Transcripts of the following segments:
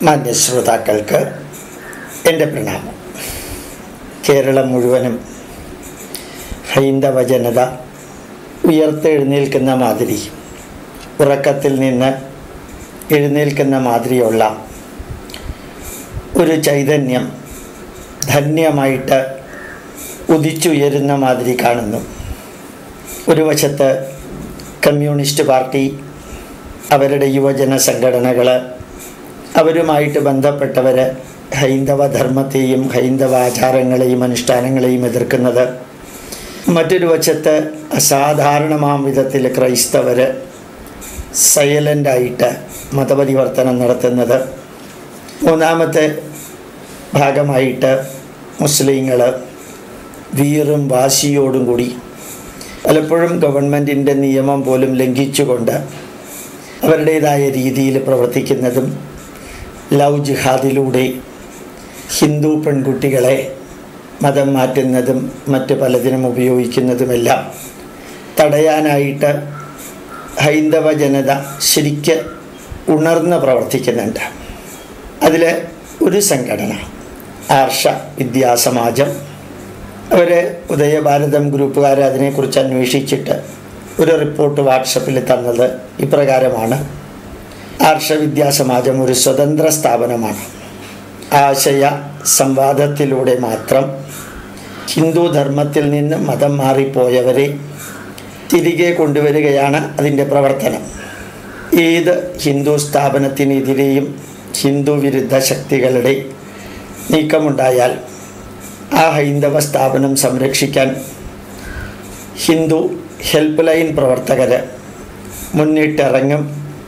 മാന്യശ്രോതാക്കൾക്ക് എൻ്റെ പ്രണാമം കേരളം മുഴുവനും ഹൈന്ദവ ജനത ഉയർത്തെഴുന്നേൽക്കുന്ന മാതിരി ഉറക്കത്തിൽ നിന്ന് എഴുന്നേൽക്കുന്ന മാതിരിയുള്ള ഒരു ചൈതന്യം ധന്യമായിട്ട് ഉദിച്ചുയരുന്ന മാതിരി കാണുന്നു ഒരു വശത്ത് കമ്മ്യൂണിസ്റ്റ് പാർട്ടി അവരുടെ യുവജന സംഘടനകൾ അവരുമായിട്ട് ബന്ധപ്പെട്ടവർ ഹൈന്ദവ ധർമ്മത്തെയും ഹൈന്ദവ ആചാരങ്ങളെയും അനുഷ്ഠാനങ്ങളെയും എതിർക്കുന്നത് മറ്റൊരു വശത്ത് അസാധാരണമാം വിധത്തിൽ ക്രൈസ്തവർ സൈലൻ്റായിട്ട് മതപരിവർത്തനം നടത്തുന്നത് മൂന്നാമത്തെ ഭാഗമായിട്ട് മുസ്ലിങ്ങൾ വീറും വാശിയോടും കൂടി പലപ്പോഴും ഗവൺമെൻറ്റിൻ്റെ നിയമം പോലും ലംഘിച്ചുകൊണ്ട് അവരുടേതായ രീതിയിൽ പ്രവർത്തിക്കുന്നതും ലവ് ജിഹാദിലൂടെ ഹിന്ദു പെൺകുട്ടികളെ മതം മാറ്റുന്നതും മറ്റ് പലതിനും ഉപയോഗിക്കുന്നതുമെല്ലാം തടയാനായിട്ട് ഹൈന്ദവ ജനത ശരിക്ക് ഉണർന്ന് പ്രവർത്തിക്കുന്നുണ്ട് അതിൽ ഒരു സംഘടന ആർഷ വിദ്യാസമാജം അവർ ഉദയഭാരതം ഗ്രൂപ്പുകാർ അതിനെക്കുറിച്ച് അന്വേഷിച്ചിട്ട് ഒരു റിപ്പോർട്ട് വാട്സപ്പിൽ തന്നത് ഇപ്രകാരമാണ് ആർഷ വിദ്യാസമാജം ഒരു സ്വതന്ത്ര സ്ഥാപനമാണ് ആശയ സംവാദത്തിലൂടെ മാത്രം ഹിന്ദു ധർമ്മത്തിൽ നിന്ന് മതം മാറിപ്പോയവരെ തിരികെ കൊണ്ടുവരികയാണ് അതിൻ്റെ പ്രവർത്തനം ഏത് ഹിന്ദു സ്ഥാപനത്തിനെതിരെയും ഹിന്ദു വിരുദ്ധ ശക്തികളുടെ നീക്കമുണ്ടായാൽ ആ ഹൈന്ദവ സ്ഥാപനം സംരക്ഷിക്കാൻ ഹിന്ദു ഹെൽപ്പ് ലൈൻ പ്രവർത്തകർ മുന്നിട്ടിറങ്ങും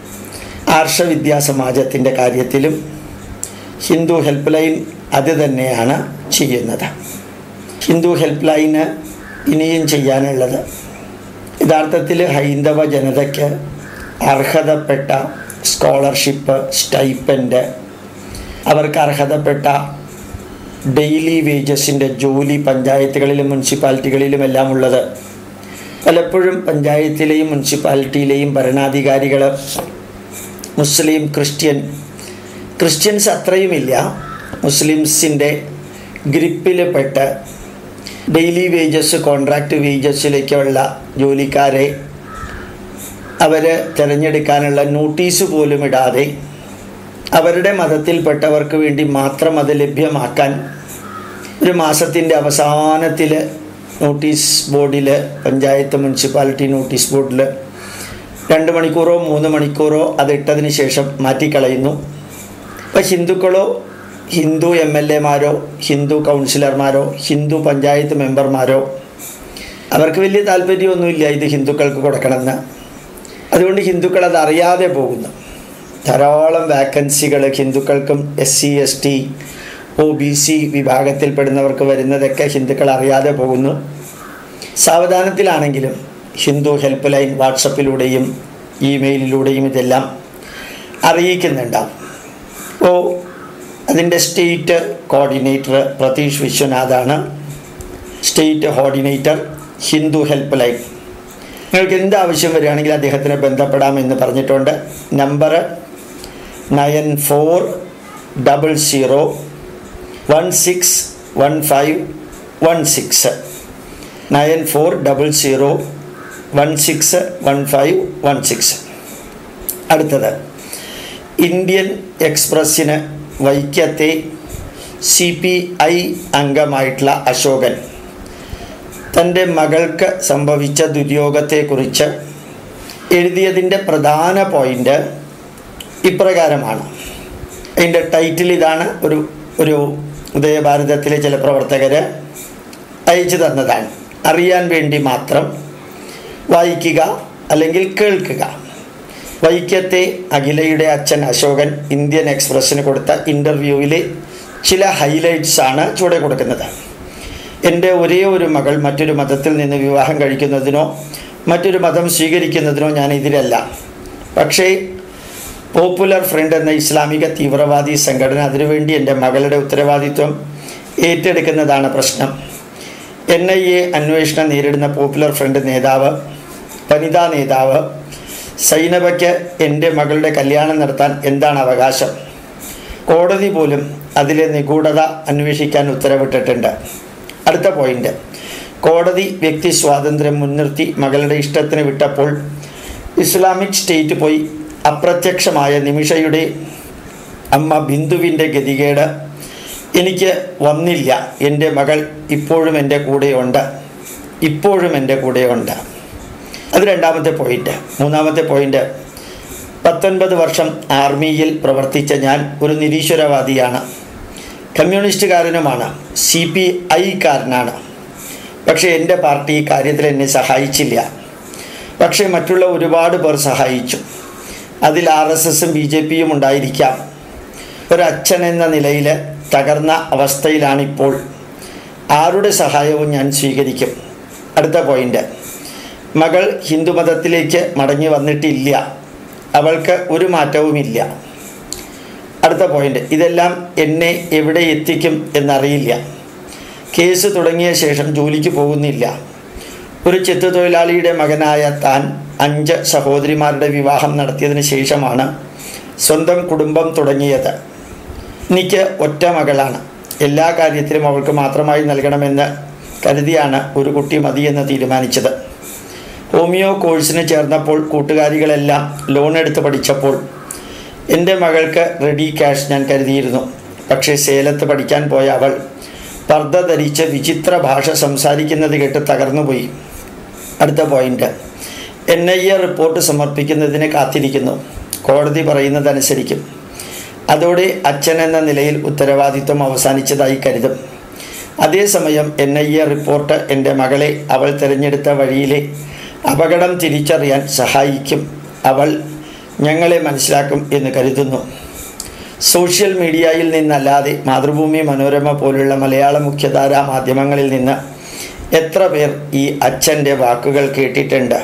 ആർഷവിദ്യാസമാജത്തിൻ്റെ കാര്യത്തിലും ഹിന്ദു ഹെൽപ്പ് ലൈൻ അത് തന്നെയാണ് ചെയ്യുന്നത് ഹിന്ദു ഹെൽപ്പ് ലൈന് ഇനിയും ചെയ്യാനുള്ളത് യഥാർത്ഥത്തിൽ ഹൈന്ദവ ജനതയ്ക്ക് അർഹതപ്പെട്ട സ്കോളർഷിപ്പ് സ്റ്റൈപ്പൻഡ് അവർക്ക് അർഹതപ്പെട്ട ഡെയിലി വേജസിൻ്റെ ജോലി പഞ്ചായത്തുകളിലും മുനിസിപ്പാലിറ്റികളിലുമെല്ലാം ഉള്ളത് പലപ്പോഴും പഞ്ചായത്തിലെയും മുനിസിപ്പാലിറ്റിയിലെയും ഭരണാധികാരികൾ മുസ്ലിം ക്രിസ്ത്യൻ ക്രിസ്ത്യൻസ് അത്രയുമില്ല മുസ്ലിംസിൻ്റെ ഗ്രിപ്പിൽ പെട്ട് ഡെയിലി വേജസ് കോൺട്രാക്റ്റ് വേജസിലേക്കുള്ള ജോലിക്കാരെ അവർ തിരഞ്ഞെടുക്കാനുള്ള നോട്ടീസ് പോലും ഇടാതെ അവരുടെ മതത്തിൽപ്പെട്ടവർക്ക് വേണ്ടി മാത്രം അത് ലഭ്യമാക്കാൻ ഒരു മാസത്തിൻ്റെ അവസാനത്തിൽ നോട്ടീസ് ബോർഡിൽ പഞ്ചായത്ത് മുനിസിപ്പാലിറ്റി നോട്ടീസ് ബോർഡിൽ രണ്ട് മണിക്കൂറോ മൂന്ന് മണിക്കൂറോ അത് ഇട്ടതിന് ശേഷം മാറ്റിക്കളയുന്നു അപ്പോൾ ഹിന്ദുക്കളോ ഹിന്ദു എം എൽ എമാരോ ഹിന്ദു കൗൺസിലർമാരോ ഹിന്ദു പഞ്ചായത്ത് മെമ്പർമാരോ അവർക്ക് വലിയ താല്പര്യമൊന്നുമില്ല ഇത് ഹിന്ദുക്കൾക്ക് കൊടുക്കണമെന്ന് അതുകൊണ്ട് ഹിന്ദുക്കൾ അത് അറിയാതെ പോകുന്നു ധാരാളം വാക്കൻസികൾ ഹിന്ദുക്കൾക്കും S C S T O B C വിഭാഗത്തിൽപ്പെടുന്നവർക്ക് വരുന്നതൊക്കെ ഹിന്ദുക്കൾ അറിയാതെ പോകുന്നു സാവധാനത്തിലാണെങ്കിലും ഹിന്ദു ഹെൽപ്പ് ലൈൻ വാട്സപ്പിലൂടെയും ഇമെയിലിലൂടെയും ഇതെല്ലാം അറിയിക്കുന്നുണ്ടാവും അപ്പോൾ അതിൻ്റെ സ്റ്റേറ്റ് കോർഡിനേറ്റർ പ്രതീഷ് വിശ്വനാഥാണ് state coordinator Hindu help line നിങ്ങൾക്ക് എന്ത് ആവശ്യം വരികയാണെങ്കിൽ അദ്ദേഹത്തിനെ ബന്ധപ്പെടാമെന്ന് പറഞ്ഞിട്ടുണ്ട് number nine four double zero one six one five one six nine four double zero one six one five one six അടുത്തത് ഇന്ത്യൻ എക്സ്പ്രസ്സിന് വൈക്കത്തെ സി പി ഐ അംഗമായിട്ടുള്ള അശോകൻ തൻ്റെ മകൾക്ക് സംഭവിച്ച ദുര്യോഗത്തെക്കുറിച്ച് എഴുതിയതിൻ്റെ പ്രധാന പോയിൻ്റ് ഇപ്രകാരമാണ് അതിൻ്റെ ടൈറ്റിൽ ഇതാണ് ഒരു ഒരു ഉദയഭാരതത്തിലെ ചില പ്രവർത്തകർ അയച്ചു തന്നതാണ് അറിയാൻ വേണ്ടി മാത്രം വായിക്കുക അല്ലെങ്കിൽ കേൾക്കുക വൈക്കത്തെ അഖിലയുടെ അച്ഛൻ അശോകൻ ഇന്ത്യൻ എക്സ്പ്രസ്സിന് കൊടുത്ത ഇൻ്റർവ്യൂവിലെ ചില ഹൈലൈറ്റ്സ് ആണ് ചൂടെ കൊടുക്കുന്നത് എൻ്റെ ഒരേ ഒരു മകൾ മറ്റൊരു മതത്തിൽ നിന്ന് വിവാഹം കഴിക്കുന്നതിനോ മറ്റൊരു മതം സ്വീകരിക്കുന്നതിനോ ഞാൻ എതിരല്ല പക്ഷേ പോപ്പുലർ ഫ്രണ്ട് എന്ന ഇസ്ലാമിക തീവ്രവാദി സംഘടന അതിനുവേണ്ടി എൻ്റെ മകളുടെ ഉത്തരവാദിത്വം ഏറ്റെടുക്കുന്നതാണ് പ്രശ്നം എൻ ഐ എ അന്വേഷണം നേരിടുന്ന പോപ്പുലർ ഫ്രണ്ട് നേതാവ് വനിതാ നേതാവ് സൈനബയ്ക്ക് എൻ്റെ മകളുടെ കല്യാണം നടത്താൻ എന്താണ് അവകാശം കോടതി പോലും അതിലെ നിഗൂഢത അന്വേഷിക്കാൻ ഉത്തരവിട്ടിട്ടുണ്ട് അടുത്ത പോയിന്റ് കോടതി വ്യക്തി സ്വാതന്ത്ര്യം മുൻനിർത്തി മകളുടെ ഇഷ്ടത്തിന് വിട്ടപ്പോൾ ഇസ്ലാമിക് സ്റ്റേറ്റ് പോയി അപ്രത്യക്ഷമായ നിമിഷയുടെ അമ്മ ബിന്ദുവിൻ്റെ ഗതികേട് എനിക്ക് വന്നില്ല എൻ്റെ മകൾ ഇപ്പോഴും എൻ്റെ കൂടെയുണ്ട് ഇപ്പോഴും എൻ്റെ കൂടെയുണ്ട് അത് രണ്ടാമത്തെ പോയിന്റ് മൂന്നാമത്തെ പോയിന്റ് പത്തൊൻപത് വർഷം ആർമിയിൽ പ്രവർത്തിച്ച ഞാൻ ഒരു നിരീശ്വരവാദിയാണ് കമ്മ്യൂണിസ്റ്റുകാരനുമാണ് സി പി ഐക്കാരനാണ് പക്ഷേ എൻ്റെ പാർട്ടി ഈ കാര്യത്തിൽ എന്നെ സഹായിച്ചില്ല പക്ഷേ മറ്റുള്ള ഒരുപാട് പേർ സഹായിച്ചു അതിൽ ആർ എസ് എസും ബി ജെ പിയും ഉണ്ടായിരിക്കാം ഒരച്ഛൻ എന്ന നിലയിൽ തകർന്ന അവസ്ഥയിലാണിപ്പോൾ ആരുടെ സഹായവും ഞാൻ സ്വീകരിക്കും അടുത്ത പോയിന്റ് മകൾ ഹിന്ദുമതത്തിലേക്ക് മടങ്ങി വന്നിട്ടില്ല അവൾക്ക് ഒരു മാറ്റവുമില്ല അടുത്ത പോയിന്റ് ഇതെല്ലാം എന്നെ എവിടെ എത്തിക്കും എന്നറിയില്ല കേസ് തുടങ്ങിയ ശേഷം ജോലിക്ക് പോകുന്നില്ല ഒരു ചെത്തു തൊഴിലാളിയുടെ മകനായ താൻ അഞ്ച് സഹോദരിമാരുടെ വിവാഹം നടത്തിയതിന് ശേഷമാണ് സ്വന്തം കുടുംബം തുടങ്ങിയത് എനിക്ക് ഒറ്റ മകളാണ് എല്ലാ കാര്യത്തിലും അവൾക്ക് മാത്രമായി നൽകണമെന്ന് കരുതിയാണ് ഒരു കുട്ടി മതിയെന്ന് തീരുമാനിച്ചത് ഹോമിയോ കോഴ്സിന് ചേർന്നപ്പോൾ കൂട്ടുകാരികളെല്ലാം ലോൺ എടുത്ത് പഠിച്ചപ്പോൾ എൻ്റെ മകൾക്ക് റെഡി ക്യാഷ് ഞാൻ കരുതിയിരുന്നു പക്ഷേ സേലത്ത് പഠിക്കാൻ പോയ അവൾ പർദ്ദ ധരിച്ച് വിചിത്ര ഭാഷ സംസാരിക്കുന്നത് കേട്ട് തകർന്നുപോയി അടുത്ത point N I A report സമർപ്പിക്കുന്നതിന് കാത്തിരിക്കുന്നു കോടതി പറയുന്നതനുസരിക്കും അതോടെ അച്ഛൻ എന്ന നിലയിൽ ഉത്തരവാദിത്വം അവസാനിച്ചതായി കരുതും അതേസമയം എൻ ഐ എ റിപ്പോർട്ട് എൻ്റെ മകളെ അവൾ തിരഞ്ഞെടുത്ത വഴിയിലെ അപകടം തിരിച്ചറിയാൻ സഹായിക്കും അവൾ ഞങ്ങളെ മനസ്സിലാക്കും എന്ന് കരുതുന്നു സോഷ്യൽ മീഡിയയിൽ നിന്നല്ലാതെ മാതൃഭൂമി മനോരമ പോലുള്ള മലയാള മുഖ്യധാരാ മാധ്യമങ്ങളിൽ നിന്ന് എത്ര പേർ ഈ അച്ഛൻ്റെ വാക്കുകൾ കേട്ടിട്ടുണ്ട്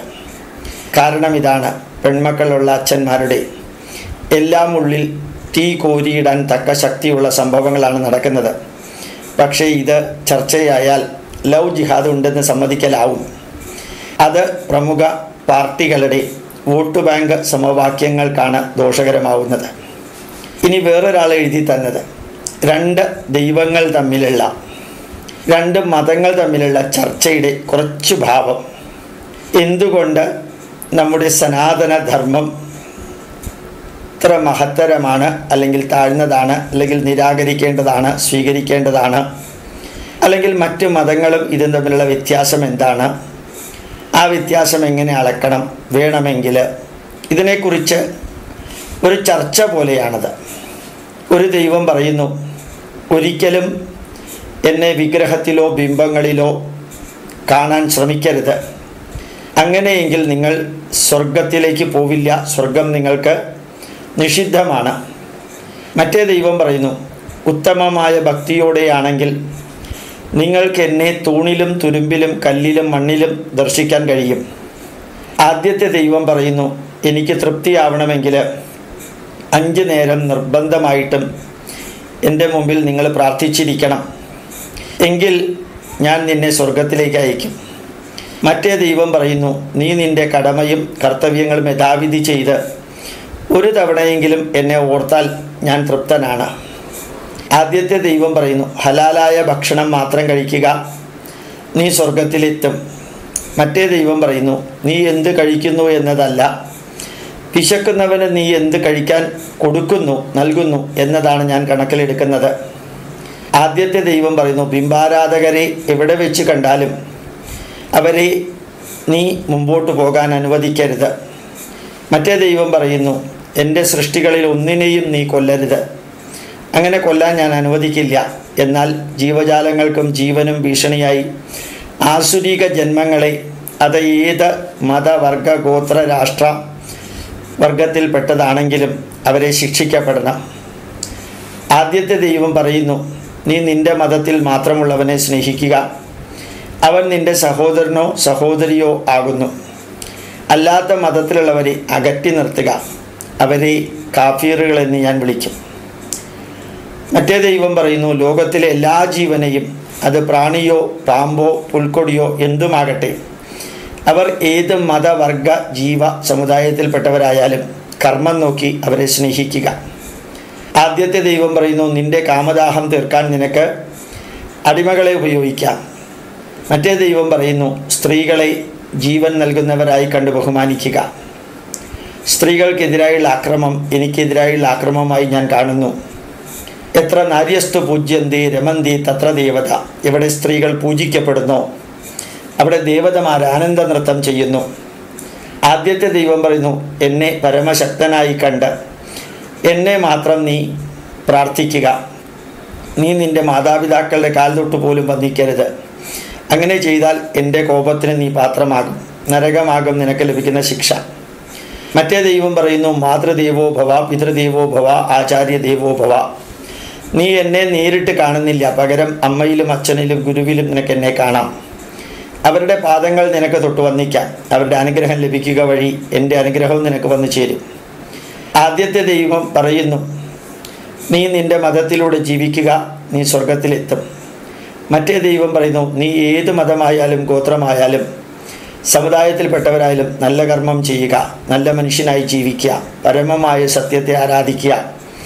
കാരണം ഇതാണ് പെൺമക്കളുള്ള അച്ഛന്മാരുടെ എല്ലാം ഉള്ളിൽ തീ കോരിയിടാൻ തക്ക ശക്തിയുള്ള സംഭവങ്ങളാണ് നടക്കുന്നത് പക്ഷേ ഇത് ചർച്ചയായാൽ ലവ് ജിഹാദ് ഉണ്ടെന്ന് സമ്മതിക്കലാവും അത് പ്രമുഖ പാർട്ടികളുടെ വോട്ട് ബാങ്ക് സമവാക്യങ്ങൾക്കാണ് ദോഷകരമാവുന്നത് ഇനി വേറൊരാൾ എഴുതി തന്നത് രണ്ട് ദൈവങ്ങൾ തമ്മിലുള്ള രണ്ട് മതങ്ങൾ തമ്മിലുള്ള ചർച്ചയുടെ കുറച്ച് ഭാവം എന്തുകൊണ്ട് നമ്മുടെ സനാതന ധർമ്മം ഇത്ര മഹത്തരമാണ് അല്ലെങ്കിൽ താഴ്ന്നതാണ് അല്ലെങ്കിൽ നിരാകരിക്കേണ്ടതാണ് സ്വീകരിക്കേണ്ടതാണ് അല്ലെങ്കിൽ മറ്റു മതങ്ങളും ഇതും തമ്മിലുള്ള വ്യത്യാസം എന്താണ് ആ വ്യത്യാസം എങ്ങനെ അളക്കണം വേണമെങ്കിൽ ഇതിനെക്കുറിച്ച് ഒരു ചർച്ച പോലെയാണത് ഒരു ദൈവം പറയുന്നു ഒരിക്കലും എന്നെ വിഗ്രഹത്തിലോ ബിംബങ്ങളിലോ കാണാൻ ശ്രമിക്കരുത് അങ്ങനെയെങ്കിൽ നിങ്ങൾ സ്വർഗത്തിലേക്ക് പോവില്ല സ്വർഗം നിങ്ങൾക്ക് നിഷിദ്ധമാണ് മറ്റേ ദൈവം പറയുന്നു ഉത്തമമായ ഭക്തിയോടെയാണെങ്കിൽ നിങ്ങൾക്ക് എന്നെ തൂണിലും തുരുമ്പിലും കല്ലിലും മണ്ണിലും ദർശിക്കാൻ കഴിയും ആദ്യത്തെ ദൈവം പറയുന്നു എനിക്ക് തൃപ്തിയാവണമെങ്കിൽ അഞ്ച് നേരം നിർബന്ധമായിട്ടും എൻ്റെ മുമ്പിൽ നിങ്ങൾ പ്രാർത്ഥിച്ചിരിക്കണം എങ്കിൽ ഞാൻ നിന്നെ സ്വർഗത്തിലേക്ക് അയക്കും മറ്റേ ദൈവം പറയുന്നു നീ നിൻ്റെ കടമയും കർത്തവ്യങ്ങളും യഥാവിധി ചെയ്ത് ഒരു തവണയെങ്കിലും എന്നെ ഓർത്താൽ ഞാൻ തൃപ്തനാണ് ആദ്യത്തെ ദൈവം പറയുന്നു ഹലാലായ ഭക്ഷണം മാത്രം കഴിക്കുക നീ സ്വർഗത്തിലെത്തും മറ്റേ ദൈവം പറയുന്നു നീ എന്ത് കഴിക്കുന്നു എന്നതല്ല വിശക്കുന്നവന് നീ എന്ത് കഴിക്കാൻ കൊടുക്കുന്നു നൽകുന്നു എന്നതാണ് ഞാൻ കണക്കിലെടുക്കുന്നത് ആദ്യത്തെ ദൈവം പറയുന്നു ബിംബാരാധകരെ എവിടെ വെച്ച് കണ്ടാലും അവരെ നീ മുമ്പോട്ട് പോകാൻ അനുവദിക്കരുത് മറ്റേ ദൈവം പറയുന്നു എൻ്റെ സൃഷ്ടികളിൽ ഒന്നിനെയും നീ കൊല്ലരുത് അങ്ങനെ കൊല്ലാൻ ഞാൻ അനുവദിക്കില്ല എന്നാൽ ജീവജാലങ്ങൾക്കും ജീവനും ഭീഷണിയായി ആസുരിക ജന്മങ്ങളെ അത് ഏത് മതവർഗ ഗോത്ര രാഷ്ട്ര വർഗത്തിൽപ്പെട്ടതാണെങ്കിലും അവരെ ശിക്ഷിക്കപ്പെടണം ആദ്യത്തെ ദൈവം പറയുന്നു നീ നിൻ്റെ മതത്തിൽ മാത്രമുള്ളവനെ സ്നേഹിക്കുക അവൻ നിൻ്റെ സഹോദരനോ സഹോദരിയോ ആകുന്നു അല്ലാത്ത മതത്തിലുള്ളവരെ അകറ്റി നിർത്തുക അവരെ കാഫീറുകളെന്ന് ഞാൻ വിളിക്കും മറ്റേ ദൈവം പറയുന്നു ലോകത്തിലെ എല്ലാ ജീവനെയും അത് പ്രാണിയോ പാമ്പോ പുൽക്കൊടിയോ എന്തുമാകട്ടെ അവർ ഏത് മതവർഗ ജീവ സമുദായത്തിൽപ്പെട്ടവരായാലും കർമ്മം നോക്കി അവരെ സ്നേഹിക്കുക ആദ്യത്തെ ദൈവം പറയുന്നു നിന്റെ കാമദാഹം തീർക്കാൻ നിനക്ക് അടിമകളെ ഉപയോഗിക്കാം മറ്റേ ദൈവം പറയുന്നു സ്ത്രീകളെ ജീവൻ നൽകുന്നവരായി കണ്ട് ബഹുമാനിക്കുക സ്ത്രീകൾക്കെതിരായുള്ള ആക്രമം എനിക്കെതിരായുള്ള ആക്രമമായി ഞാൻ കാണുന്നു എത്ര നാര്യസ്തു പൂജ്യന്തി രമന്തി തത്ര ദേവത എവിടെ സ്ത്രീകൾ പൂജിക്കപ്പെടുന്നോ അവിടെ ദേവതമാർ ആനന്ദ നൃത്തം ചെയ്യുന്നു ആദ്യത്തെ ദൈവം പറയുന്നു എന്നെ പരമശക്തനായി കണ്ട് എന്നെ മാത്രം നീ പ്രാർത്ഥിക്കുക നീ നിൻ്റെ മാതാപിതാക്കളുടെ കാൽ തൊട്ട് പോലും വന്നിക്കരുത് അങ്ങനെ ചെയ്താൽ എൻ്റെ കോപത്തിന് നീ പാത്രമാകും നരകമാകും നിനക്ക് ലഭിക്കുന്ന ശിക്ഷ മറ്റേ ദൈവം പറയുന്നു മാതൃദേവോ ഭവ പിതൃദേവോ ഭവ ആചാര്യദേവോ ഭവ നീ എന്നെ നേരിട്ട് കാണുന്നില്ല പകരം അമ്മയിലും അച്ഛനിലും ഗുരുവിലും നിനക്ക് എന്നെ കാണാം അവരുടെ പാദങ്ങൾ നിനക്ക് തൊട്ട് വന്നിക്കാം അവരുടെ അനുഗ്രഹം ലഭിക്കുക വഴി എൻ്റെ അനുഗ്രഹവും നിനക്ക് വന്നു ചേരും ആദ്യത്തെ ദൈവം പറയുന്നു നീ നിൻ്റെ മതത്തിലൂടെ ജീവിക്കുക നീ സ്വർഗത്തിലെത്തും മറ്റേ ദൈവം പറയുന്നു നീ ഏത് മതമായാലും ഗോത്രമായാലും സമുദായത്തിൽപ്പെട്ടവരായാലും നല്ല കർമ്മം ചെയ്യുക നല്ല മനുഷ്യനായി ജീവിക്കുക പരമമായ സത്യത്തെ ആരാധിക്കുക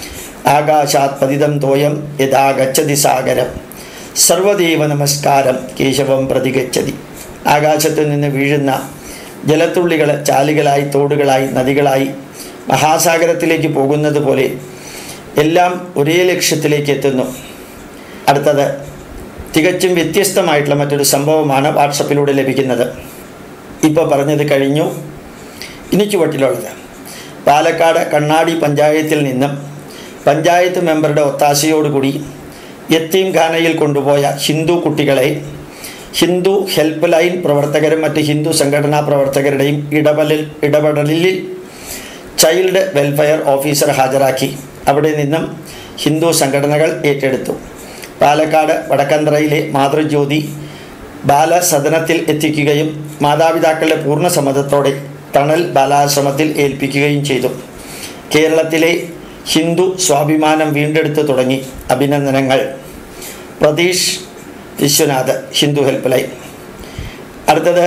ആകാശാത് പതിതം തോയം യഥാ ഗച്ഛതി സാഗരം സർവദേവ നമസ്കാരം കേശവം പ്രതിഗച്ഛതി ആകാശത്ത് നിന്ന് വീഴുന്ന ജലത്തുള്ളികൾ ചാലുകളായി തോടുകളായി നദികളായി മഹാസാഗരത്തിലേക്ക് പോകുന്നത് പോലെ എല്ലാം ഒരേ ലക്ഷ്യത്തിലേക്ക് എത്തുന്നു അടുത്തത് തികച്ചും വ്യത്യസ്തമായിട്ടുള്ള മറ്റൊരു സംഭവമാണ് വാട്സപ്പിലൂടെ ലഭിക്കുന്നത് ഇപ്പോൾ പറഞ്ഞത് കഴിഞ്ഞു ഇനി ചുവട്ടിലുള്ളത് പാലക്കാട് കണ്ണാടി പഞ്ചായത്തിൽ നിന്നും പഞ്ചായത്ത് മെമ്പറുടെ ഒത്താശയോടുകൂടി യത്തീം ഖാനയിൽ കൊണ്ടുപോയ ഹിന്ദു കുട്ടികളെ ഹിന്ദു ഹെൽപ്പ് ലൈൻ പ്രവർത്തകരും മറ്റ് ഹിന്ദു സംഘടനാ പ്രവർത്തകരുടെയും ഇടപെടലിൽ ഇടപെടലിൽ ചൈൽഡ് വെൽഫെയർ ഓഫീസർ ഹാജരാക്കി അവിടെ നിന്നും ഹിന്ദു സംഘടനകൾ ഏറ്റെടുത്തു പാലക്കാട് വടക്കന്തറയിലെ മാതൃജ്യോതി ബാലസദനത്തിൽ എത്തിക്കുകയും മാതാപിതാക്കളുടെ പൂർണ്ണ സമ്മതത്തോടെ തണൽ ബാലാശ്രമത്തിൽ ഏൽപ്പിക്കുകയും ചെയ്തു കേരളത്തിലെ ഹിന്ദു സ്വാഭിമാനം വീണ്ടെടുത്ത് തുടങ്ങി അഭിനന്ദനങ്ങൾ പ്രതീഷ് വിശ്വനാഥ് ഹിന്ദു ഹെൽപ്പ് ലൈൻ അടുത്തത്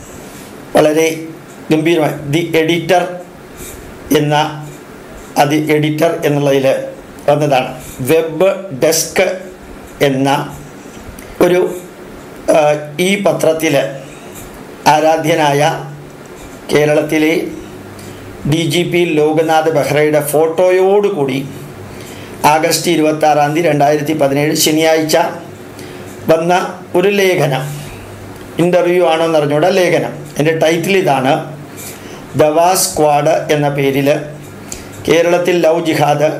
വളരെ ഗംഭീരമായി ദി എഡിറ്റർ എന്ന അത് എഡിറ്റർ എന്നുള്ളതിൽ വന്നതാണ് വെബ് ഡെസ്ക് എന്ന ഒരു ആ, ഈ പത്രത്തിൽ ആരാധ്യനായ കേരളത്തിലെ ഡി ജി പി ലോക്നാഥ് ബെഹ്റയുടെ ഫോട്ടോയോടുകൂടി ആഗസ്റ്റ് ഇരുപത്തി ആറാം തീയതി രണ്ടായിരത്തി പതിനേഴ് ശനിയാഴ്ച വന്ന ഒരു ലേഖനം ഇൻ്റർവ്യൂ ആണോ എന്ന് അറിഞ്ഞൂടാ ലേഖനം എൻ്റെ ടൈറ്റിൽ ഇതാണ് ദവാ സ്ക്വാഡ് എന്ന പേരിൽ കേരളത്തിൽ ലവ് ജിഹാദ്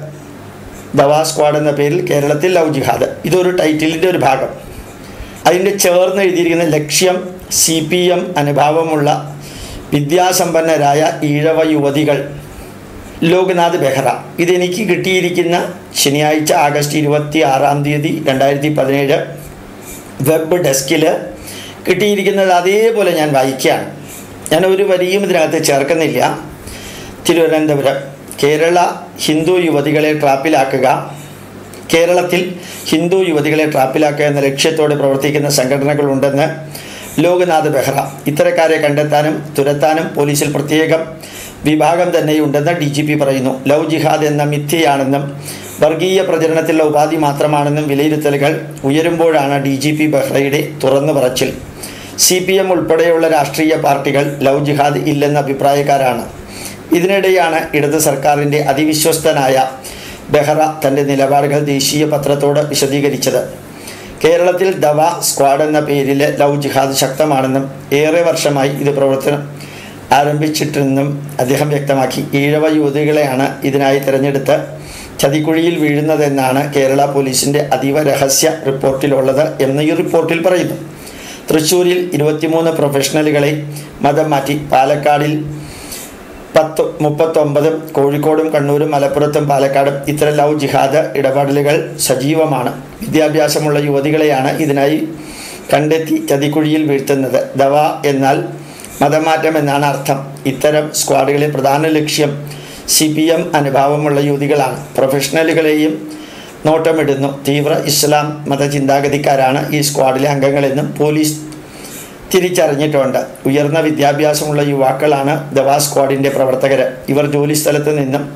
ദവാ സ്ക്വാഡ് എന്ന പേരിൽ കേരളത്തിൽ ലവ് ജിഹാദ് ഇതൊരു ടൈറ്റിലിൻ്റെ ഒരു ഭാഗം അതിൻ്റെ ചേർന്ന് എഴുതിയിരിക്കുന്ന ലക്ഷ്യം സി പി എം അനുഭാവമുള്ള വിദ്യാസമ്പന്നരായ ഈഴവ യുവതികൾ ലോക്നാഥ് ബെഹ്റ ഇതെനിക്ക് കിട്ടിയിരിക്കുന്ന ശനിയാഴ്ച ആഗസ്റ്റ് ഇരുപത്തി ആറാം തീയതി രണ്ടായിരത്തി പതിനേഴ് വെബ് ഡെസ്കിൽ കിട്ടിയിരിക്കുന്നത് അതേപോലെ ഞാൻ വായിക്കുകയാണ് ഞാൻ ഒരു വരിയും ഇതിനകത്ത് ചേർക്കുന്നില്ല തിരുവനന്തപുരം കേരള ഹിന്ദു യുവതികളെ ട്രാപ്പിലാക്കുക കേരളത്തിൽ ഹിന്ദു യുവതികളെ ട്രാപ്പിലാക്കുക എന്ന ലക്ഷ്യത്തോടെ പ്രവർത്തിക്കുന്ന സംഘടനകളുണ്ടെന്ന് ലോക്നാഥ് ബെഹ്റ ഇത്തരക്കാരെ കണ്ടെത്താനും തുരത്താനും പോലീസിൽ പ്രത്യേകം വിഭാഗം തന്നെയുണ്ടെന്ന് ഡി ജി പി പറയുന്നു ലവ് ജിഹാദ് എന്ന മിഥ്യയാണെന്നും വർഗീയ പ്രചരണത്തിലുള്ള ഉപാധി മാത്രമാണെന്നും വിലയിരുത്തലുകൾ ഉയരുമ്പോഴാണ് ഡി ജി പി ബെഹ്റയുടെ തുറന്നു പറച്ചിൽ സി പി എം ഉൾപ്പെടെയുള്ള രാഷ്ട്രീയ പാർട്ടികൾ ലവ് ജിഹാദ് ഇല്ലെന്ന അഭിപ്രായക്കാരാണ് ഇതിനിടെയാണ് ഇടത് സർക്കാരിൻ്റെ അതിവിശ്വസ്തനായ ബെഹ്റ തൻ്റെ നിലപാടുകൾ ദേശീയ പത്രത്തോട് വിശദീകരിച്ചത് കേരളത്തിൽ ദവ സ്ക്വാഡ് എന്ന പേരിൽ ലവ് ജിഹാദ് ശക്തമാണെന്നും ഏറെ വർഷമായി ഇത് പ്രവർത്തനം ആരംഭിച്ചിട്ടെന്നും അദ്ദേഹം വ്യക്തമാക്കി ഈഴവ യുവതികളെയാണ് ഇതിനായി തിരഞ്ഞെടുത്ത് ചതിക്കുഴിയിൽ വീഴുന്നതെന്നാണ് കേരള പോലീസിൻ്റെ അതീവ രഹസ്യ റിപ്പോർട്ടിലുള്ളത് എന്ന് ഈ റിപ്പോർട്ടിൽ പറയുന്നു തൃശ്ശൂരിൽ ഇരുപത്തിമൂന്ന് പ്രൊഫഷണലുകളെ മതം മാറ്റി പാലക്കാടിൽ പത്ത് മുപ്പത്തൊമ്പതും കോഴിക്കോടും കണ്ണൂരും മലപ്പുറത്തും പാലക്കാടും ഇത്തരം ലവ് ജിഹാദ് ഇടപെടലുകൾ സജീവമാണ് വിദ്യാഭ്യാസമുള്ള യുവതികളെയാണ് ഇതിനായി കണ്ടെത്തി ചതിക്കുഴിയിൽ വീഴ്ത്തുന്നത് ദവ എന്നാൽ മതമാറ്റം എന്നാണ് അർത്ഥം ഇത്തരം സ്ക്വാഡുകളെ പ്രധാന ലക്ഷ്യം സി പി എം അനുഭാവമുള്ള യുവതികളാണ് പ്രൊഫഷണലുകളെയും നോട്ടമിടുന്നു തീവ്ര ഇസ്ലാം മതചിന്താഗതിക്കാരാണ് ഈ സ്ക്വാഡിലെ അംഗങ്ങളെന്നും പോലീസ് തിരിച്ചറിഞ്ഞിട്ടുണ്ട് ഉയർന്ന വിദ്യാഭ്യാസമുള്ള യുവാക്കളാണ് ദവാ സ്ക്വാഡിൻ്റെ പ്രവർത്തകർ ഇവർ ജോലിസ്ഥലത്ത് നിന്നും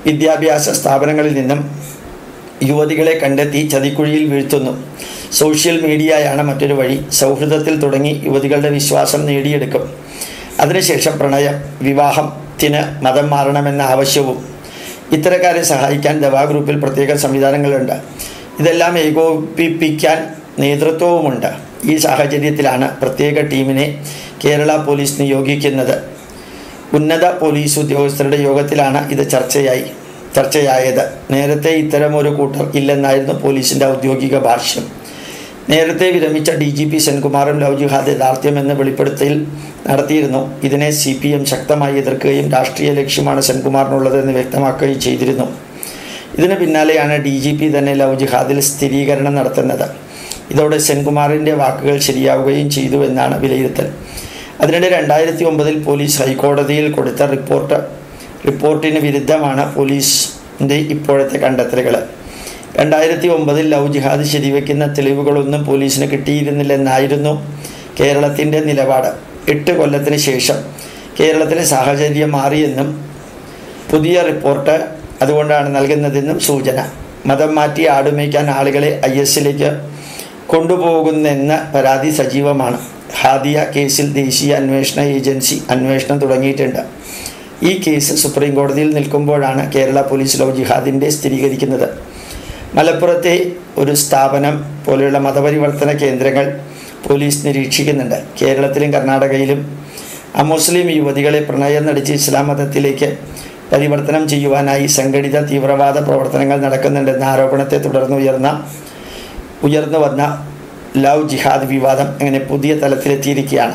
വിദ്യാഭ്യാസ സ്ഥാപനങ്ങളിൽ നിന്നും യുവതികളെ കണ്ടെത്തി ചതിക്കുഴിയിൽ വീഴ്ത്തുന്നു സോഷ്യൽ മീഡിയയാണ് മറ്റൊരു വഴി സൗഹൃദത്തിൽ തുടങ്ങി യുവതികളുടെ വിശ്വാസം നേടിയെടുക്കും അതിനുശേഷം പ്രണയം വിവാഹത്തിന് മതം മാറണമെന്ന ആവശ്യവും ഇത്തരക്കാരെ സഹായിക്കാൻ ദവാ ഗ്രൂപ്പിൽ പ്രത്യേക സംവിധാനങ്ങളുണ്ട് ഇതെല്ലാം ഏകോപിപ്പിക്കാൻ നേതൃത്വവുമുണ്ട് ഈ സാഹചര്യത്തിലാണ് പ്രത്യേക ടീമിനെ കേരള പോലീസ് നിയോഗിക്കുന്നത് ഉന്നത പോലീസ് ഉദ്യോഗസ്ഥരുടെ യോഗത്തിലാണ് ഇത് ചർച്ചയായി ചർച്ചയായത് നേരത്തെ ഇത്തരം ഒരു കൂട്ടർ ഇല്ലെന്നായിരുന്നു പോലീസിൻ്റെ ഔദ്യോഗിക ഭാഷ്യം നേരത്തെ വിരമിച്ച ഡി ജി പി സെൻകുമാറും ലവ് ജിഹാദ് യഥാർത്ഥ്യമെന്ന് വെളിപ്പെടുത്തൽ നടത്തിയിരുന്നു ഇതിനെ സി പി എം ശക്തമായി എതിർക്കുകയും രാഷ്ട്രീയ ലക്ഷ്യമാണ് സെൻകുമാറിനുള്ളതെന്ന് വ്യക്തമാക്കുകയും ചെയ്തിരുന്നു ഇതിന് പിന്നാലെയാണ് ഡി ജി പി തന്നെ ലവ് ജിഹാദിൽ സ്ഥിരീകരണം നടത്തുന്നത് ഇതോടെ സെൻകുമാറിൻ്റെ വാക്കുകൾ ശരിയാവുകയും ചെയ്തു എന്നാണ് വിലയിരുത്തൽ അതിനിടെ രണ്ടായിരത്തി ഒമ്പതിൽ പോലീസ് ഹൈക്കോടതിയിൽ കൊടുത്ത റിപ്പോർട്ട് റിപ്പോർട്ടിന് വിരുദ്ധമാണ് പോലീസിൻ്റെ ഇപ്പോഴത്തെ കണ്ടെത്തലുകൾ രണ്ടായിരത്തി ഒമ്പതിൽ ലവ് ജിഹാദ് ശരിവെക്കുന്ന തെളിവുകളൊന്നും പോലീസിന് കിട്ടിയിരുന്നില്ലെന്നായിരുന്നു കേരളത്തിൻ്റെ നിലപാട് എട്ട് കൊല്ലത്തിന് ശേഷം കേരളത്തിലെ സാഹചര്യം മാറിയെന്നും പുതിയ റിപ്പോർട്ട് അതുകൊണ്ടാണ് നൽകുന്നതെന്നും സൂചന മതം മാറ്റി ആടുമേയ്ക്കാൻ ആളുകളെ ഐ എസിലേക്ക് കൊണ്ടുപോകുന്നെന്ന പരാതി സജീവമാണ് ഹാദിയ കേസിൽ ദേശീയ അന്വേഷണ ഏജൻസി അന്വേഷണം തുടങ്ങിയിട്ടുണ്ട് ഈ കേസ് സുപ്രീം കോടതിയിൽ നിൽക്കുമ്പോഴാണ് കേരള പോലീസ് ലവ് ജിഹാദിൻ്റെ സ്ഥിരീകരിക്കുന്നത് മലപ്പുറത്തെ ഒരു സ്ഥാപനം പോലെയുള്ള മതപരിവർത്തന കേന്ദ്രങ്ങൾ പോലീസ് നിരീക്ഷിക്കുന്നുണ്ട് കേരളത്തിലും കർണാടകയിലും അമുസ്ലിം യുവതികളെ പ്രണയം നടിച്ച് ഇസ്ലാം മതത്തിലേക്ക് പരിവർത്തനം ചെയ്യുവാനായി സംഘടിത തീവ്രവാദ പ്രവർത്തനങ്ങൾ നടക്കുന്നുണ്ടെന്ന ആരോപണത്തെ തുടർന്ന് ഉയർന്ന ഉയർന്നു വന്ന ലവ് ജിഹാദ് വിവാദം അങ്ങനെ പുതിയ തലത്തിലെത്തിയിരിക്കുകയാണ്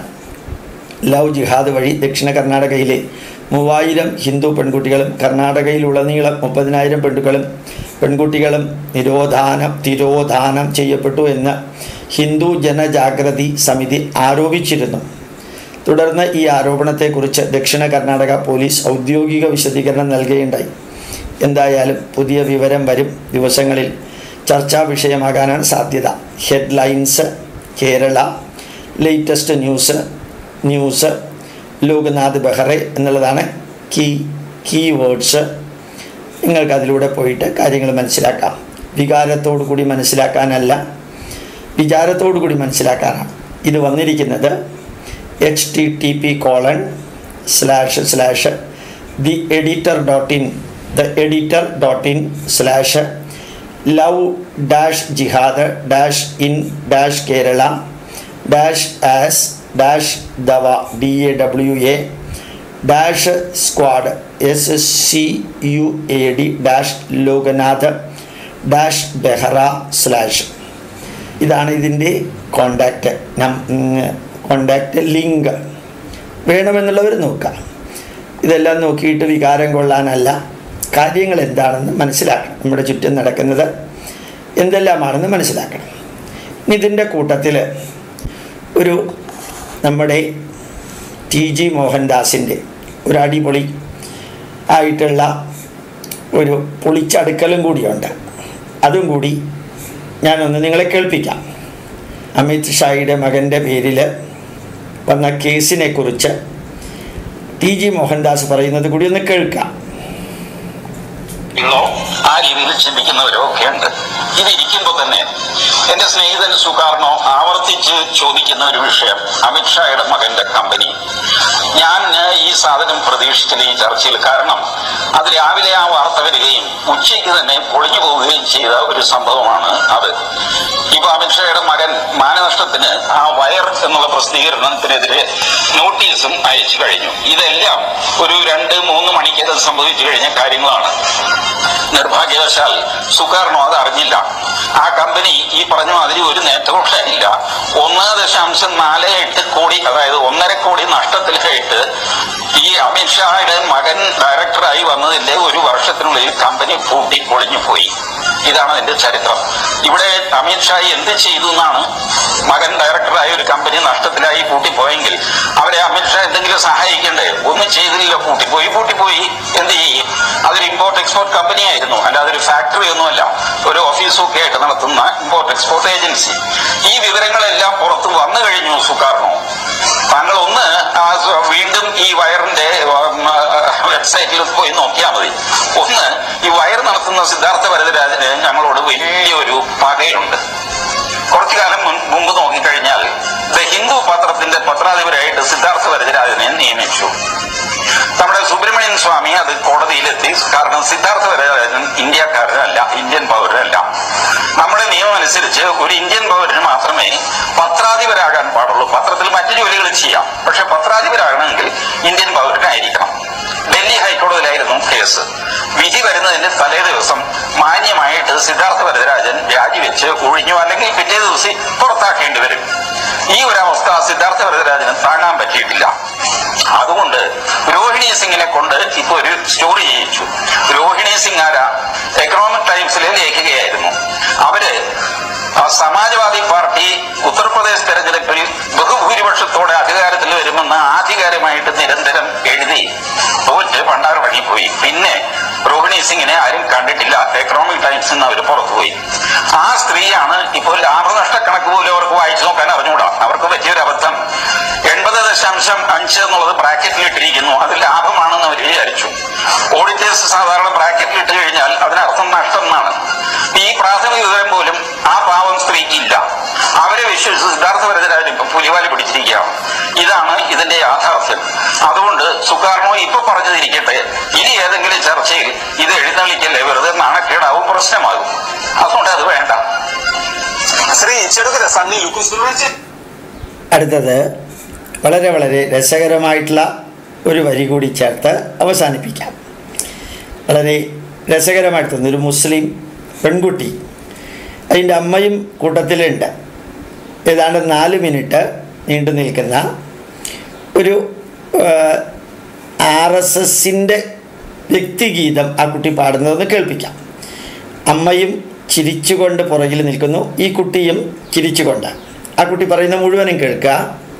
ലവ് ജിഹാദ് വഴി ദക്ഷിണ കർണാടകയിലെ മൂവായിരം ഹിന്ദു പെൺകുട്ടികളും കർണാടകയിലുടനീളം മുപ്പതിനായിരം പെൺകുട്ടികളും പെൺകുട്ടികളും നിരോധാനം തിരോധാനം ചെയ്യപ്പെട്ടു എന്ന് ഹിന്ദു ജനജാഗ്രതി സമിതി ആരോപിച്ചിരുന്നു തുടർന്ന് ഈ ആരോപണത്തെക്കുറിച്ച് ദക്ഷിണ കർണാടക പോലീസ് ഔദ്യോഗിക വിശദീകരണം നൽകുകയുണ്ടായി എന്തായാലും പുതിയ വിവരം വരും ദിവസങ്ങളിൽ ചർച്ചാ വിഷയമാകാനാണ് സാധ്യത headlines Kerala latest news news Loknath Behera എന്നുള്ളതാണ് കീ കീ വേർഡ്സ് നിങ്ങൾക്ക് അതിലൂടെ പോയിട്ട് കാര്യങ്ങൾ മനസ്സിലാക്കാം വികാരത്തോടു കൂടി മനസ്സിലാക്കാനല്ല വിചാരത്തോടു കൂടി മനസ്സിലാക്കാനാണ് ഇത് വന്നിരിക്കുന്നത് H T T P colon slash slash the editor dot in the editor dot in slash love dash jihad dash in dash Kerala dash as dash dawa D A W A dash squad S C U A D dash Loknath dash Behera slash ഇതാണ് ഇതിൻ്റെ contact contact link വേണമെന്നുള്ളവർ നോക്കാം ഇതെല്ലാം നോക്കിയിട്ട് വികാരം കൊള്ളാനല്ല കാര്യങ്ങൾ എന്താണെന്ന് മനസ്സിലാക്കണം നമ്മുടെ ചുറ്റും നടക്കുന്നത് എന്തെല്ലാമാണെന്ന് മനസ്സിലാക്കണം ഇതിൻ്റെ കൂട്ടത്തിൽ ഒരു നമ്മുടെ ടി ജി മോഹൻദാസിൻ്റെ ഒരു അടിപൊളി ആയിട്ടുള്ള ഒരു പൊളിച്ചടുക്കലും കൂടിയുണ്ട് അതും കൂടി ഞാനൊന്ന് നിങ്ങളെ കേൾപ്പിക്കാം അമിത് ഷായുടെ മകൻ്റെ പേരിൽ വന്ന കേസിനെ കുറിച്ച് ടി ജി മോഹൻദാസ് പറയുന്നത് കൂടി ഒന്ന് കേൾക്കാം ഇന്നോ ആ രീതിയിൽ ചിന്തിക്കുന്നവരോ ഒക്കെ ഉണ്ട് ഇതിരിക്കുമ്പോൾ തന്നെ എന്റെ സ്നേഹിതൻ സുകാർണോ ആവർത്തിച്ച് ചോദിക്കുന്ന ഒരു വിഷയം അമിത്ഷായുടെ മകന്റെ കമ്പനി ഞാൻ ഏഹ്, ഈ സാധനം പ്രതീക്ഷിച്ചില്ല ഈ ചർച്ചയിൽ കാരണം അത് രാവിലെ ആ വാർത്ത വരികയും ഉച്ചയ്ക്ക് തന്നെ പൊളിഞ്ഞു പോവുകയും ചെയ്ത ഒരു സംഭവമാണ് അത് ഇപ്പൊ അമിത്ഷായുടെ മകൻ മാനനഷ്ടത്തിന് ആ വയർ എന്നുള്ള പ്രസിദ്ധീകരണത്തിനെതിരെ നോട്ടീസും അയച്ചു കഴിഞ്ഞു ഇതെല്ലാം ഒരു രണ്ട് മൂന്ന് മണിക്കകം സംഭവിച്ചു കഴിഞ്ഞ കാര്യങ്ങളാണ് നിർഭാഗ്യവശാൽ സുകാർണോ അത് അറിഞ്ഞില്ല ആ കമ്പനി ഈ പറഞ്ഞ മാതിരി ഒരു നേട്ടവും ഇല്ല ഒന്ന് ദശാംശം നാല് എട്ട് കോടി അതായത് ഒന്നര കോടി നഷ്ടത്തിലായിട്ട് ഈ അമിത്ഷായുടെ മകൻ ഡയറക്ടറായി വന്നതിന്റെ ഒരു വർഷത്തിനുള്ളിൽ കമ്പനി പൂട്ടി പൊളിഞ്ഞു പോയി ഇതാണ് അതിന്റെ ചരിത്രം ഇവിടെ അമിത്ഷാ എന്ത് ചെയ്തു എന്നാണ് മകൻ ഡയറക്ടറായ ഒരു കമ്പനി നഷ്ടത്തിലായി പൂട്ടിപ്പോയെങ്കിൽ അവരെ അമിത്ഷാ എന്തെങ്കിലും സഹായിക്കണ്ടേ ഒന്നും ചെയ്തില്ല പൂട്ടിപ്പോയി പൂട്ടിപ്പോയി എന്ത് ചെയ്യും അതൊരു ഇമ്പോർട്ട് എക്സ്പോർട്ട് കമ്പനി ആയിരുന്നു അല്ലാതെ ഒരു ഫാക്ടറി ഒന്നുമല്ല ഒരു ഓഫീസും ഒക്കെ ആയിട്ട് നടത്തുന്ന ഇമ്പോർട്ട് എക്സ്പോർട്ട് ഏജൻസി ഈ വിവരങ്ങളെല്ലാം പുറത്ത് വന്നു കഴിഞ്ഞു സുക്കാർണോ താങ്കൾ ഒന്ന് ആ സ- വീണ്ടും ഈ വയറിന്റെ വെബ്സൈറ്റിൽ പോയി നോക്കിയാൽ മതി ഒന്ന് നടത്തുന്ന സിദ്ധാർത്ഥ ഭരതരാജന് ഞങ്ങളോട് വലിയൊരു പകയുണ്ട് കുറച്ചു കാലം മുൻ- മുമ്പ് നോക്കിക്കഴിഞ്ഞാൽ ദ ഹിന്ദു പത്രത്തിന്റെ പത്രാധിപരായിട്ട് സിദ്ധാർത്ഥ വരദരാജനെ നിയമിച്ചു നമ്മുടെ സുബ്രഹ്മണ്യൻ സ്വാമി അത് കോടതിയിലെത്തി കാരണം സിദ്ധാർത്ഥ വരദരാജൻ ഇന്ത്യക്കാരനല്ല ഇന്ത്യൻ പൗരനല്ല നമ്മുടെ നിയമം അനുസരിച്ച് ഒരു ഇന്ത്യൻ പൗരന് മാത്രമേ പത്രാധിപരാകാൻ പാടുള്ളൂ പത്രത്തിൽ മറ്റു ജോലികൾ ചെയ്യാം പക്ഷെ പത്രാധിപരാകണമെങ്കിൽ ഇന്ത്യൻ പൗരനായിരിക്കണം ഡൽഹി ഹൈക്കോടതിയിലായിരുന്നു കേസ് വിധി വരുന്നതിന്റെ തലേ ദിവസം മാന്യമായിട്ട് സിദ്ധാർത്ഥ വരദരാജൻ രാജിവെച്ച് ഒഴിഞ്ഞു അല്ലെങ്കിൽ പിറ്റേ ദിവസം പുറത്താക്കേണ്ടി വരും ഈ ഒരു അവസ്ഥ സിദ്ധാർത്ഥ വരദരാജന് താങ്ങാൻ പറ്റിയിട്ടില്ല അതുകൊണ്ട് രോഹിണി സിംഗിനെ കൊണ്ട് ഇപ്പൊ ഒരു സ്റ്റോറി ചെയ്യിച്ചു രോഹിണി സിംഗ് ആര എക്കണോമിക് ടൈംസിലെ ലേഖകയായിരുന്നു അവര് ആ സമാജ്വാദി പാർട്ടി ഉത്തർപ്രദേശ് തെരഞ്ഞെടുപ്പിൽ ബഹുഭൂരിപക്ഷത്തോടെ അധികാരത്തിൽ വരുമെന്ന് ആധികാരികമായിട്ട് നിരന്തരം എഴുതി തോറ്റ് പണ്ടാർ വഴിപ്പോയി പിന്നെ രോഹിണി സിംഗിനെ ആരും കണ്ടിട്ടില്ല എക്കണോമിക് ടൈംസ് നിന്ന് അവർ പുറത്തുപോയി ആ സ്ത്രീയാണ് ഇപ്പോൾ ലാഭനഷ്ട കണക്ക് പോലും അവർക്ക് വായിച്ചു നോക്കാൻ അറിഞ്ഞുകൂടാ അവർക്ക് പറ്റിയൊരു അബദ്ധം എൺപത് ദശാംശം അഞ്ച് എന്നുള്ളത് ബ്രാക്കറ്റിൽ ഇട്ടിരിക്കുന്നു അത് ലാഭമാണെന്ന് അവർ വിചാരിച്ചു ഓഡിറ്റേഴ്സ് സാധാരണ ബ്രാക്കറ്റിൽ ഇട്ട് കഴിഞ്ഞാൽ അതിനർത്ഥം നഷ്ടം എന്നാണ് ഈ പ്രാഥമിക വിവരം പോലും ആ പാവം സ്ത്രീക്ക് ഇല്ല അവരെ വിശ്വസിച്ച് സിദ്ധാർത്ഥ വരദരാജൻ ഇപ്പൊ പുലിവാലി പിടിച്ചിരിക്കുകയാണ് ഇതാണ് ഇതിന്റെ യാഥാർത്ഥ്യം അതുകൊണ്ട് സുകാർണോ ഇപ്പൊ പറഞ്ഞതിരിക്കട്ടെ ഇനി ഏതെങ്കിലും ചർച്ചയിൽ ഇത് എഴുന്നള്ളിക്കല്ലേ വെറുതെ നാണക്കേടാവും പ്രശ്നമാകും അതുകൊണ്ട് അത് വേണ്ട ശ്രീ ചെറുകര സണ്ണി ലുക്കുസ് അടുത്തത് വളരെ വളരെ രസകരമായിട്ടുള്ള ഒരു വരി കൂടി ചേർത്ത് അവസാനിപ്പിക്കാം വളരെ രസകരമായിട്ട് തോന്നുന്നു ഒരു മുസ്ലിം പെൺകുട്ടി അതിൻ്റെ അമ്മയും കൂട്ടത്തിലുണ്ട് ഏതാണ്ട് നാല് മിനിറ്റ് നീണ്ടു നിൽക്കുന്ന ഒരു ആർ എസ് എസിൻ്റെ വ്യക്തിഗീതം ആ കുട്ടി പാടുന്നതെന്ന് കേൾപ്പിക്കാം അമ്മയും ചിരിച്ചുകൊണ്ട് പുറകിൽ നിൽക്കുന്നു ഈ കുട്ടിയും ചിരിച്ചുകൊണ്ട് ആ കുട്ടി പറയുന്ന മുഴുവനും കേൾക്കുക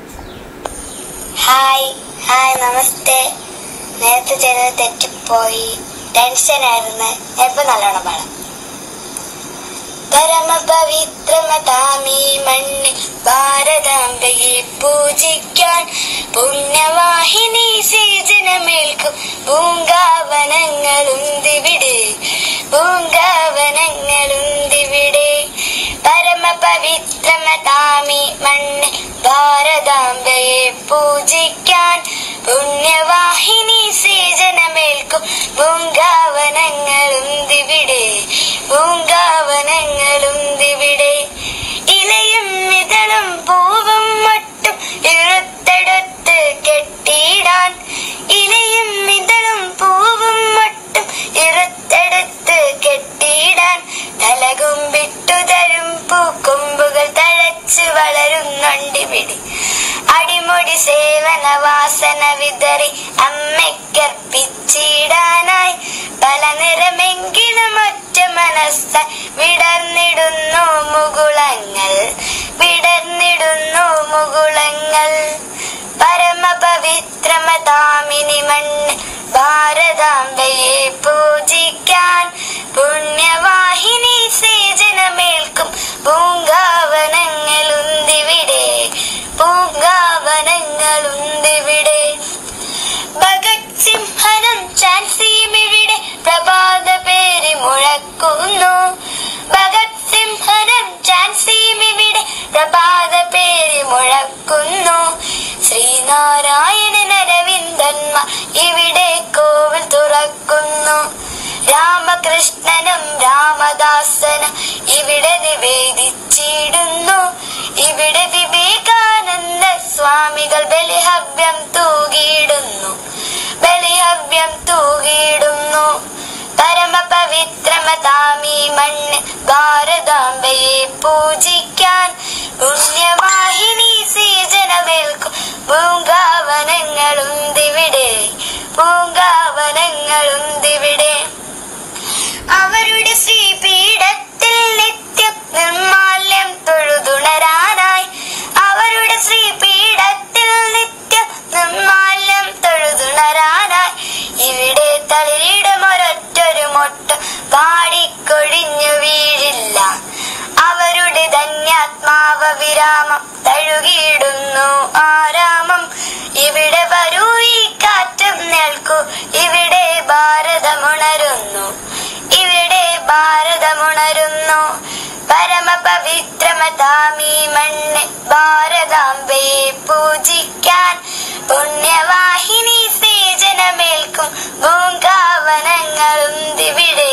ഹായ് ഹായ് നമസ്തേ നേരത്തെ ചിലത് തെറ്റിപ്പോയി ടെൻഷനായിരുന്നു ഇപ്പൊ നല്ലോണം പാടാം പരമപവിത്രമതാമീ മണ്ണ് ഭാരതാംബയെ പൂജിക്കാൻ പുണ്യവാഹിനി സേചനമേൽക്കും പൂങ്കാവനങ്ങളും ദിവിടെ പൂങ്കാവനങ്ങളും ദിവിടെ പരമപവിത്രമതാമി മണ്ണ് ഭാരതാംബയെ പൂജിക്കാൻ പുണ്യവാഹിനി സേചനമേൽക്കും പൂങ്കാവനങ്ങളും ദിവിടെ പൂങ്കാവനങ്ങളും ദിവിടെ ഇലയും ഇതളും പൂവും മട്ടും ഇഴുത്തെടുത്ത് കെട്ടിയിടാൻ ഇലയും ഇതളും പൂവും മട്ടും ഇറുത്തെടുത്ത് കെട്ടിയിടാൻ തലകുമ്പിട്ടു തരും പൂക്കൊമ്പുകൾ തഴച്ചു വളരുന്നുണ്ടിവിടെ അടിമുടി സേവന വാസന വിതറി അമ്മയ്ക്കർപ്പിച്ചിടാനായി പല നിറമെങ്കിലും ഒറ്റ മനസ്സ വിടർന്നിടുന്നു മുകുളങ്ങൾ വിടർന്നിടുന്നു മുകുളങ്ങൾ പരമപവിത്രമതാമിനി മണ്ണ് ഭാരതാംബയെ പൂജിക്കാൻ പുണ്യവാഹിനി സേചനമേൽക്കും പൂങ്കാവനങ്ങളുണ്ടിവിടെ പൂങ്കാവനങ്ങളുണ്ടിവിടെ ഭഗത് സിംഹനും ചാൻസിയും ഇവിടെ പ്രഭാത പേര് മുഴക്കുന്നു ഭഗത് സിംഹനും ചാൻസിയും ഇവിടെ പ്രഭാത പേര് മുഴക്കുന്നു ശ്രീനാരായണൻ അരവിന്ദന്മ ഇവിടെ കോവിൽ തുറക്കുന്നു രാമകൃഷ്ണനും രാമദാസനും ഇവിടെ നിവേദിച്ചിടുന്നു ഇവിടെ വിവേകാനന്ദ സ്വാമികൾ ബലിഹവ്യം തൂകിയിടുന്നു ബലിഹവ്യം തൂകിയിടുന്നു പരമപവിത്രമതാമീ മണ്ണ് ഭാരതാംബയെ പൂജിക്കാൻ പുണ്യവാഹിനി സീജനമേൽക്കും പൂങ്കാവനങ്ങളും ദിവിടെ പൂങ്കാവനങ്ങളും ദിവിടെ അവരുടെ ശ്രീപീഠത്തിൽ നിത്യം നിർമാല്യം തൊഴുതുണരാനായി അവരുടെ ശ്രീപീഠത്തിൽ നിത്യം നിർമാല്യം തൊഴുതുണരാനായി ഇവിടെ തളിരിടം ഒരൊറ്റൊരു മൊട്ട് പാടിക്കൊഴിഞ്ഞു വീഴില്ല അവരുടെ ധന്യ ഹൃദയമുണരുന്നു പരമപവിത്രമതാമീ മണ്ണ് ഭാരതാംബയെ പൂജിക്കാൻ പുണ്യവാഹിനി സേചനമേൽക്കും പൂങ്കാവനങ്ങളും ദിവിടെ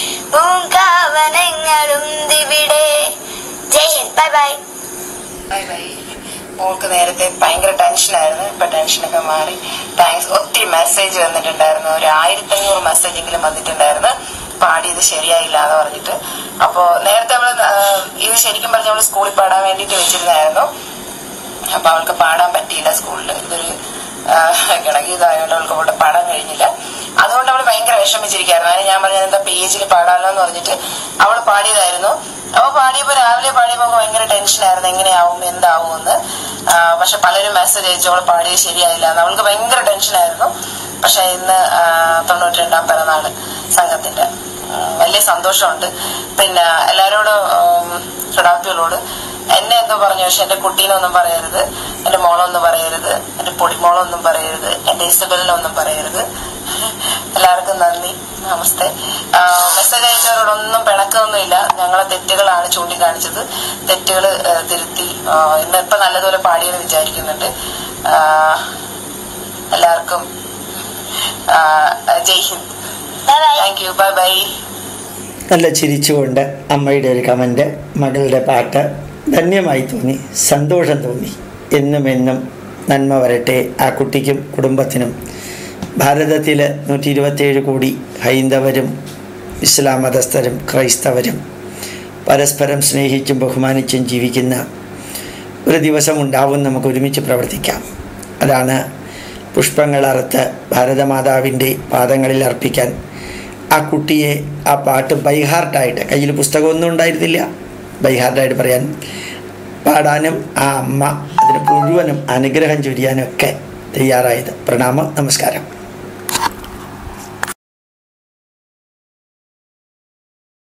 പൂങ്കാവനങ്ങളും ദിവിടെ Jai Hind bye bye bye bye മോൾക്ക് നേരത്തെ ഭയങ്കര ടെൻഷനായിരുന്നു ഇപ്പൊ ടെൻഷനൊക്കെ മാറി താങ്ക്സ് ഒത്തിരി മെസ്സേജ് വന്നിട്ടുണ്ടായിരുന്നു ഒരു ആയിരത്തഞ്ഞൂറ് മെസ്സേജ് എങ്കിലും വന്നിട്ടുണ്ടായിരുന്നു പാടിയത് ശരിയായില്ല എന്ന് പറഞ്ഞിട്ട് അപ്പോ നേരത്തെ അവള് ആ, ഇത് ശരിക്കും പറഞ്ഞ അവള് സ്കൂളിൽ പാടാൻ വേണ്ടിയിട്ട് വെച്ചിരുന്നായിരുന്നു അപ്പൊ അവൾക്ക് പാടാൻ പറ്റിയില്ല സ്കൂളിൽ ഇതൊരു ആ, ഗണഗീതമായതുകൊണ്ട് അവൾക്ക് അവിടെ പാടാൻ കഴിഞ്ഞില്ല അതുകൊണ്ട് അവൾ ഭയങ്കര വിഷമിച്ചിരിക്കുകയായിരുന്നു അതിന് ഞാൻ പറഞ്ഞത് എന്താ പേജിൽ പാടാമല്ലോ എന്ന് പറഞ്ഞിട്ട് അവൾ പാടിയതായിരുന്നു അവൾ പാടിയപ്പോൾ രാവിലെ പാടിയപ്പോൾ അവൾക്ക് ഭയങ്കര ടെൻഷനായിരുന്നു എങ്ങനെയാവും എന്താവും എന്ന് ആ, പക്ഷെ പലരും മെസ്സേജ് അയച്ചു അവൾ പാടിയത് ശരിയായില്ല എന്ന് അവൾക്ക് ഭയങ്കര ടെൻഷനായിരുന്നു പക്ഷെ ഇന്ന് ആ, തൊണ്ണൂറ്റി രണ്ടാം പിറന്നാള് സംഘത്തിന്റെ ഉം, വലിയ സന്തോഷമുണ്ട് പിന്നെ എല്ലാവരോടും ഷഡാപ്പികളോട് എന്നെ എന്തോ പറഞ്ഞു പക്ഷെ എന്റെ കുട്ടീനൊന്നും പറയരുത് എന്റെ മോളൊന്നും പറയരുത് എന്റെ പൊടിമോളൊന്നും പറയരുത് എന്റെ ഇസബലിനൊന്നും പറയരുത് എല്ലാവർക്കും നന്ദി നമസ്തേ മെസ്സേജ് അയച്ചവരോടൊന്നും പിണക്കമൊന്നുമില്ല ഞങ്ങളെ തെറ്റുകളാണ് ചൂണ്ടിക്കാണിച്ചത് തെറ്റുകൾ തിരുത്തി ആ, ഇന്ന് ഇപ്പൊ നല്ലതുപോലെ പാടിയെന്ന് വിചാരിക്കുന്നുണ്ട് ആ, എല്ലാവർക്കും ആ, Jai Hind bye bye thank you bye bye നല്ല ചിരിച്ചുകൊണ്ട് അമ്മയുടെ ഒരു കമൻറ്റ് മകളുടെ പാട്ട് ധന്യമായി തോന്നി സന്തോഷം തോന്നി എന്നും എന്നും നന്മ വരട്ടെ ആ കുട്ടിക്കും കുടുംബത്തിനും ഭാരതത്തിൽ നൂറ്റി ഇരുപത്തേഴ് കോടി ഹൈന്ദവരും ഇസ്ലാം മതസ്ഥരും ക്രൈസ്തവരും പരസ്പരം സ്നേഹിച്ചും ബഹുമാനിച്ചും ജീവിക്കുന്ന ഒരു ദിവസം ഉണ്ടാവും നമുക്ക് ഒരുമിച്ച് പ്രവർത്തിക്കാം അതാണ് പുഷ്പങ്ങൾ അറുത്ത് ഭാരതമാതാവിൻ്റെ പാദങ്ങളിൽ അർപ്പിക്കാൻ ആ കുട്ടിയെ ആ പാട്ട് ബൈഹാർട്ടായിട്ട് കയ്യിൽ പുസ്തകമൊന്നും ഉണ്ടായിരുന്നില്ല ബൈഹാർട്ടായിട്ട് പറയാൻ പാടാനും ആ അമ്മ അതിന് മുഴുവനും അനുഗ്രഹം ചൊരിയാനും ഒക്കെ തയ്യാറായത് പ്രണാമം നമസ്കാരം